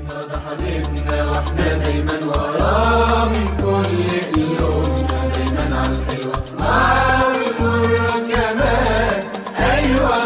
ده حبيبنا واحنا دايما وراه من كل قلوبنا دايما على الحلوة معاه والمرة كمان أيوة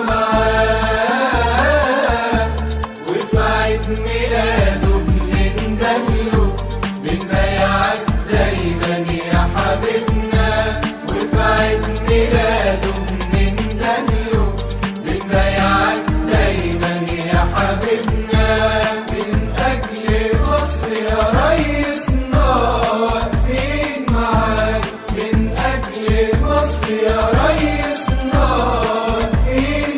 معاه وفي عيد ميلاده بنندهله بنبيعك دايما يا حبيبنا وفي عيد ميلاده بنندهله بنبيعك دايما يا حبيبنا من أجل مصر يا ريسنا واقفين معاك من أجل مصر يا ريسنا واقفين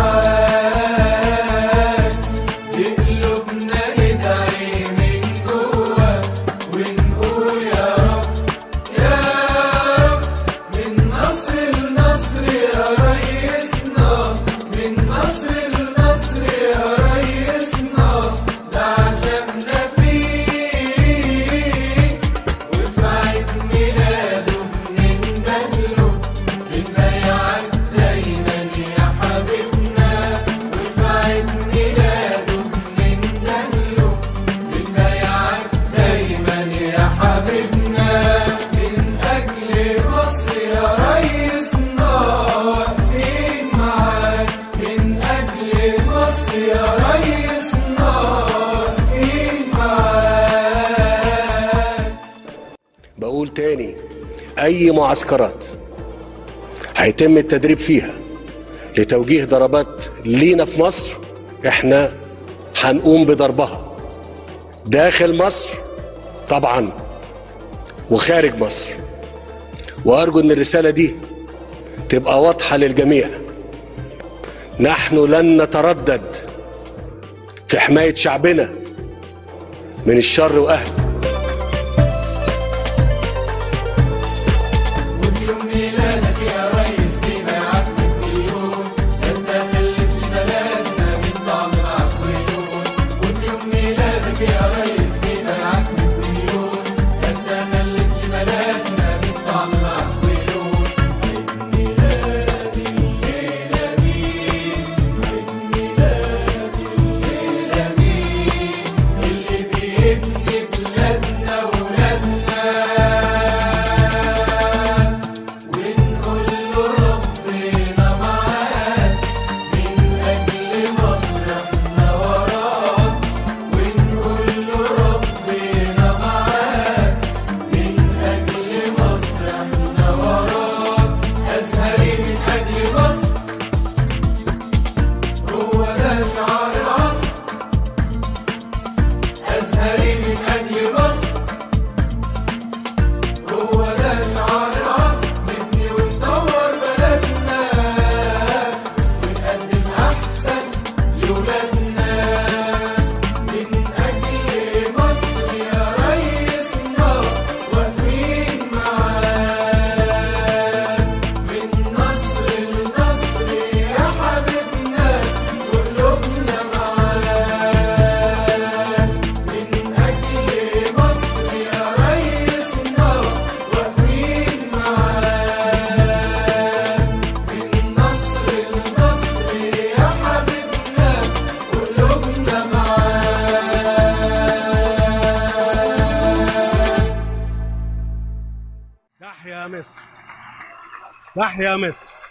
معاك بقلوبنا ندعي من جوا ونقول يا رب يا رب من نصر لنصر يا ريسنا من نصر لنصر يا ريسنا ده عشمنا فيك وفي عيد ميلاده بنندهله بنبيعك دايما يا حبيبنا وفي عيد ميلاده بنندهله بنبيعك دايما يا حبيبنا من أجل مصر يا ريسنا واقفين معاك من أجل مصر يا ريسنا واقفين معاك بقول تاني اي معسكرات هيتم التدريب فيها لتوجيه ضربات لينا في مصر احنا هنقوم بضربها داخل مصر طبعا وخارج مصر وارجو ان الرساله دي تبقى واضحه للجميع نحن لن نتردد في حمايه شعبنا من الشر واهله وفي يوم ميلادك يا ريس بيبيعك مليون انت خليت لبلدنا بالطعم معك مليون وفي يوم ميلادك يا ريس بيبيعك مليون انت خليت لبلدنا بالطعم معك مليون عيد ميلادي الليلة مين عيد ميلادي الليلة مين اللي بيبني بلادنا وولادنا ونقول له ربنا معاك من أجل مصر احنا وراك ونقول له ربنا معاك من أجل مصر احنا وراك أزهري من أجل مصر هو ده شعار العصر أزهري من أجل مصر هو ده شعار العصر نبني ونطور بلدنا ونقدم أحسن لولادنا من أجل مصر يا ريسنا واقفين معاك من نصر لنصر يا حبيبنا وقلوبنا معاك من أجل مصر يا ريسنا واقفين معاك من نصر لنصر يا حبيبنا قلوبنا معاك تحيا مصر تحيا مصر